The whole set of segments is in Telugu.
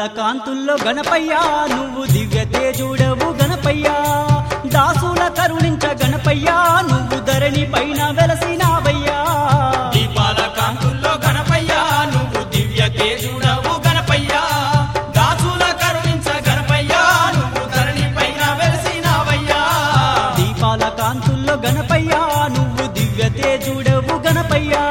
కాంతుల్లో గణపయ్యా నువ్వు దివ్య తేజుడవు గణపయ్యా దాసుల కరుణించ గణపయ్యా నువ్వు ధరణి పైన వెలసినావయ్యా దీపాల కాంతుల్లో గణపయ్య నువ్వు దివ్య తేజుడవు గణపయ్య దాసుల కరుణించ గణపయ్య నువ్వు ధరణి పైన వెలిసినావయ్యా దీపాల కాంతుల్లో గణపయ్యా నువ్వు దివ్య తేజుడవు గణపయ్యా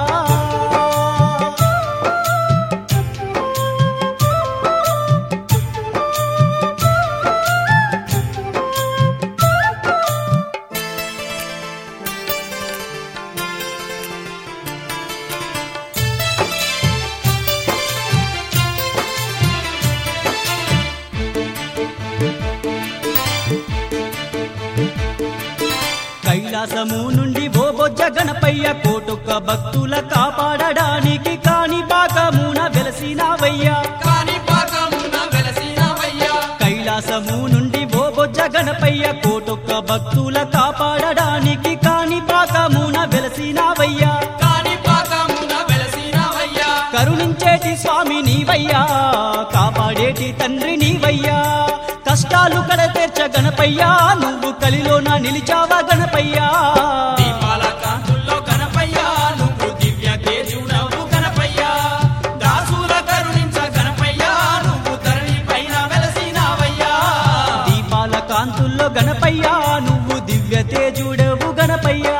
కైలాసము నుండి ఓ బొజ్జ గణపయ్య కోటొక్క భక్తుల కాపాడడానికి కాని పాకమున వెలసినావయ్యా కాని పాకమున వెలసినావయ్యా కైలాసము నుండి ఓ బొజ్జ గణపయ్య కోటొక్క భక్తుల కాపాడడానికి కాని పాకమున వెలసినావయ్యా కాని పాకమున వెలసినావయ్యా కరుణించేటి స్వామి నీవయ్యా కాపాడేటి తండ్రి నీవయ్యా కష్టాలు కడతీర్చ గణపయ్యా నువ్వు కలిలోన నిలిచావా గణపయ్యా దీపాల కాంతుల్లో గణపయ్య నువ్వు దివ్య తేజుడవు గణపయ్య దాసుల కరుణించ గణపయ్య నువ్వు ధరణి పైన వెలసినావయ్యా దీపాల కాంతుల్లో గణపయ్యా నువ్వు దివ్య తేజుడవు గణపయ్యా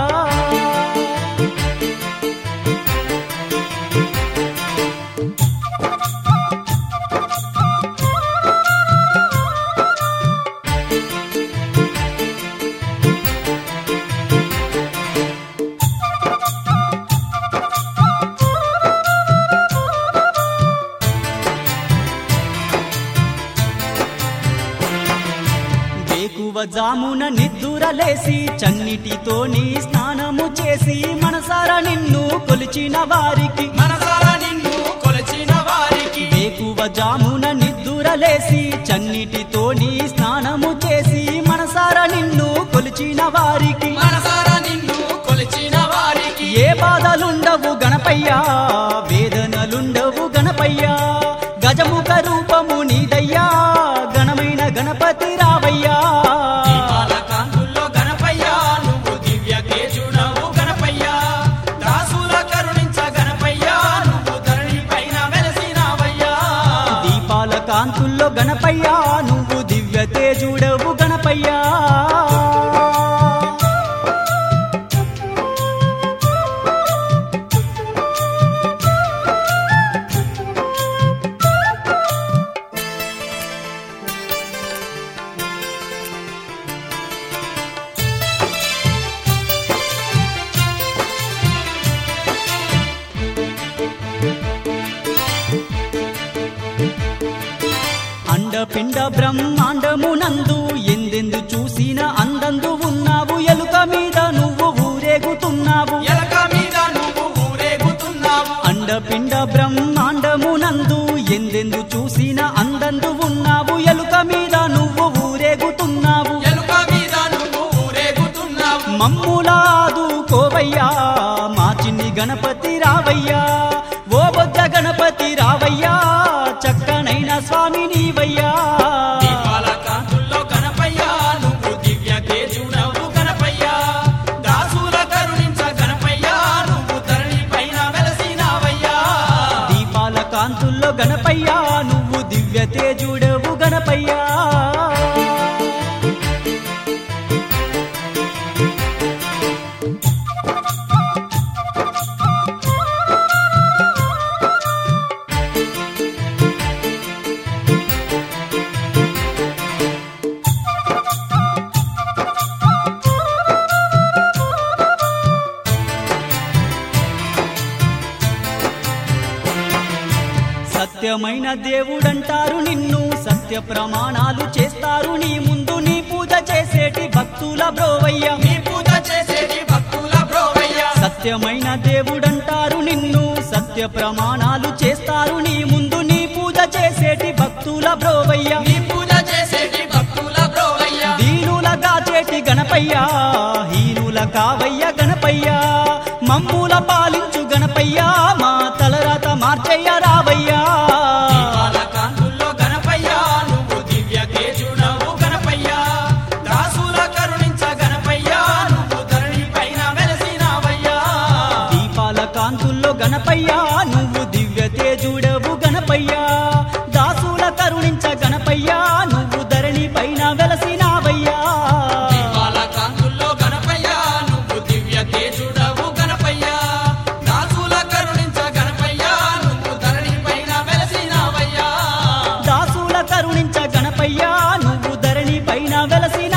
వేకువ జామున నిద్దురలేసి చన్నిటితోని స్నానము చేసి మనసారా నిన్ను కొలిచిన వారికి మనసారా నిన్ను కొలచిన వారికి వేకువ జామున నిద్దురలేసి చన్నిటితోని స్నానము చేసి మనసారా నిన్ను కొలిచిన వారికి మనసారా నిన్ను కొలిచిన వారికి ఏ బాధలుండవు గణపయ్యా వేదనలుండవు గణపయ్యా గజముఖ రూపము నీదయ్యా గణమైన గణపతి రావయ్యా దీపాల కాంతుల్లో గణపయ్య నువ్వు దివ్య తేజుడవు గణపయ్య దాసుల కరుణించ గణపయ్య నువ్వు ధరణి పైన వెలసినావయ్యా దీపాల కాంతుల్లో గణపయ్యా నువ్వు దివ్య తేజుడవు గణపయ్యా అండపిండ బ్రహ్మాండమునందు ఎందెందు చూసిన అందందు ఉన్నావు ఎలుక మీద నువ్వు ఊరేగుతున్నావు ఎలక మీద నువ్వు ఊరేగుతున్నావు అండపిండ బ్రహ్మాండమునందు ఎందెందు చూసిన అందందు ఉన్నావు ఎలుక మీద నువ్వు ఊరేగుతున్నావు ఎలుక మీద నువ్వు ఊరేగుతున్నావు మమ్ములాదు కోవయ్యా మా చిన్ని గణపతి రావయ్యా ఓ బొజ్జ గణపతి రావయ్యా చక్కనైన స్వామి నీవయ్యా దీపాల కాంతుల్లో గణపయ్య నువ్వు దివ్య తేజుడవు గణపయ్య దాసుల కరుణించ గణపయ్య నువ్వు ధరణి పైన వెలసినావయ్యా దీపాల కాంతుల్లో గణపయ్యా నువ్వు దివ్య తేజుడవు గణపయ్యా సత్యమైన దేవుడంటారు నిన్ను సత్య ప్రమాణాలు చేస్తారు నీ ముందు నీ పూజ చేసేటి భక్తుల బ్రోవయ్య నీ పూజ చేసేటి భక్తుల బ్రోవయ్య సత్యమైన దేవుడంటారు నిన్ను సత్య ప్రమాణాలు చేస్తారు నీ ముందు నీ పూజ చేసేటి భక్తుల బ్రోవయ్య నీ పూజ చేసేటి భక్తుల బ్రోవయ్య దీనులగా చేటి గణపయ్య హీనుల కావయ్య గణపయ్య మమ్ముల పాలించు గణపయ్య మా తలరాత మార్చయ్య రావయ్యా దీపాల వెలసిన